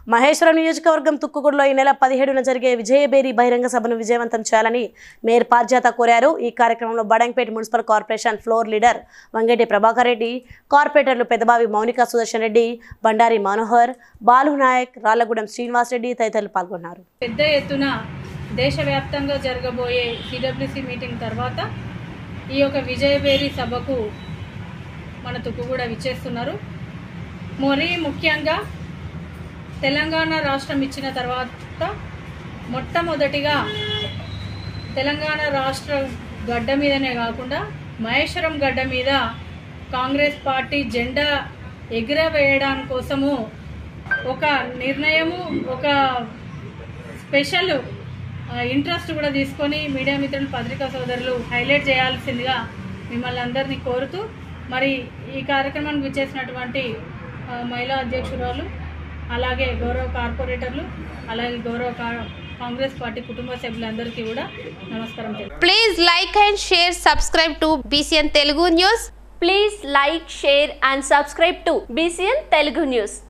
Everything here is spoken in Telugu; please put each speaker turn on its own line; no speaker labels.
మహేశ్వరం నియోజకవర్గం తుక్కుగూడలో ఈ నెల పదిహేడున జరిగే విజయబేరి బహిరంగ సభను విజయవంతం చేయాలని మేయర్ పార్జాత కోరారు ఈ కార్యక్రమంలో Badangpet municipal corporation floor leader Vangeti Prabhakar Reddy కార్పొరేటర్లు పెదబావి మౌనిక సుదర్శన్ రెడ్డి బండారి మనోహర్ బాలు నాయక్ రాళ్లగూడెం శ్రీనివాస్ రెడ్డి తదితరులు పాల్గొన్నారు
పెద్ద ఎత్తున దేశవ్యాప్తంగా జరగబోయే సిడబ్ల్యూసి మీటింగ్ తర్వాత ఈ యొక్క విజయబేరి సభకు మన తుక్కుగూడ విచ్చేస్తున్నారు మరి ముఖ్యంగా తెలంగాణ రాష్ట్రం ఇచ్చిన తర్వాత మొట్టమొదటిగా తెలంగాణ రాష్ట్ర గడ్డ మీదనే కాకుండా మహేశ్వరం గడ్డ మీద కాంగ్రెస్ పార్టీ జెండా ఎగురవేయడం కోసము ఒక నిర్ణయము ఒక స్పెషల్ ఇంట్రెస్ట్ కూడా తీసుకొని మీడియా మిత్రులు పత్రికా సోదరులు హైలైట్ చేయాల్సిందిగా మిమ్మల్ని అందరినీ కోరుతూ మరి ఈ కార్యక్రమానికి విచ్చేసినటువంటి ఆ, మహిళా అధ్యక్షురాలు అలాగే గౌరవ కార్పొరేటర్లు అలాగే గౌరవ కా- కాంగ్రెస్ పార్టీ కుటుంబ సభ్యులందరికీ కూడా నమస్కారం తెలుపు
Please like and share, subscribe to BCN Telugu News.
Please like, share and subscribe to BCN Telugu News.